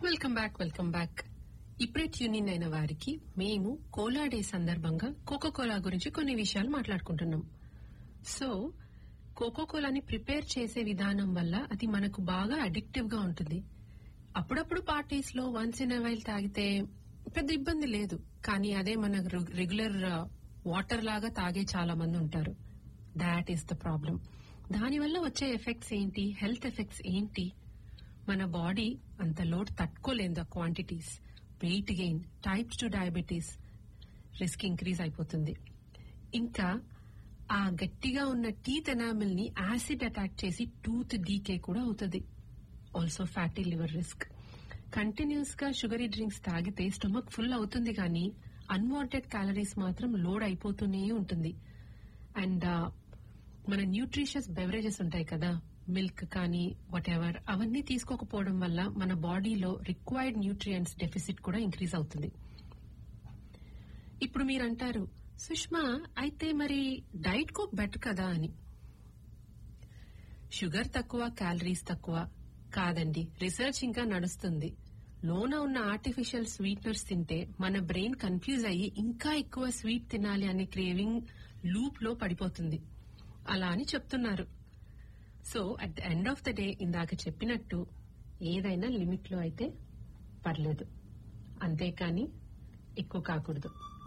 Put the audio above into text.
welcome back welcome back ఇప్పుడే tune in అయిన వారికి మేము కోలా డే సందర్భంగా కోకో కోలా గురించి కొన్ని విషయాలు మాట్లాడుకుంటున్నాం సో కోకో కోలాని ప్రిపేర్ చేసే విధానం వల్ల అది మనకు బాగా అడిక్టివ్ గా ఉంటుంది అప్పుడప్పుడు పార్టీస్ లో వన్స్ ఇన్ వైల్ తాగితే పెద్ద ఇబ్బంది లేదు కానీ అదే మన రెగ్యులర్ వాటర్ లాగా తాగే చాలా మంది ఉంటారు దాట్ ఈస్ ద ప్రాబ్లం దానివల్ల వచ్చే ఎఫెక్ట్స్ ఏంటి హెల్త్ ఎఫెక్ట్స్ ఏంటి మన బాడీ అంత లోడ్ తట్టుకోలేదు ఆ quantities weight gain types two diabetes risk increase అయిపోతుంది ఇంకా ఆ గట్టిగా ఉన్న టీత్ ఎనామిల్ ని యాసిడ్ అటాక్ చేసి టూత్ డీకే కూడా అవుతుంది also fatty liver risk continuous గా షుగరీ డ్రింక్స్ తాగితే స్టొమక్ ఫుల్ అవుతుంది కానీ అన్వాంటెడ్ క్యాలరీస్ మాత్రం లోడ్ అయిపోతూనే ఉంటుంది అండ్ మన న్యూట్రిషియస్ బెవరేజెస్ ఉంటాయి కదా మిల్క్ కానీ వాట్ ఎవర్ అవన్నీ తీసుకోకపోవడం వల్ల మన బాడీలో రిక్వైర్డ్ న్యూట్రియంట్స్ డెఫిసిట్ కూడా ఇంక్రీజ్ అవుతుంది ఇప్పుడు మీరు అంటారు సుష్మా అయితే మరి డైట్ కోక్ బెటర్ కదా అని షుగర్ తక్కువ క్యాలరీస్ తక్కువ కాదండి రీసెర్చ్ ఇంకా నడుస్తుంది లోన ఉన్న ఆర్టిఫిషియల్ స్వీట్నర్స్ తింటే మన బ్రెయిన్ కన్ఫ్యూజ్ అయ్యి ఇంకా ఎక్కువ స్వీట్ తినాలి అనే క్రేవింగ్ లూప్ లో పడిపోతుంది అలా అని చెప్తున్నారు so at the end of the day ఇందాక చెప్పినట్టు ఏదైనా లిమిట్ లో అయితే పర్లేదు అంతేకాని ఎక్కువ కాకూడదు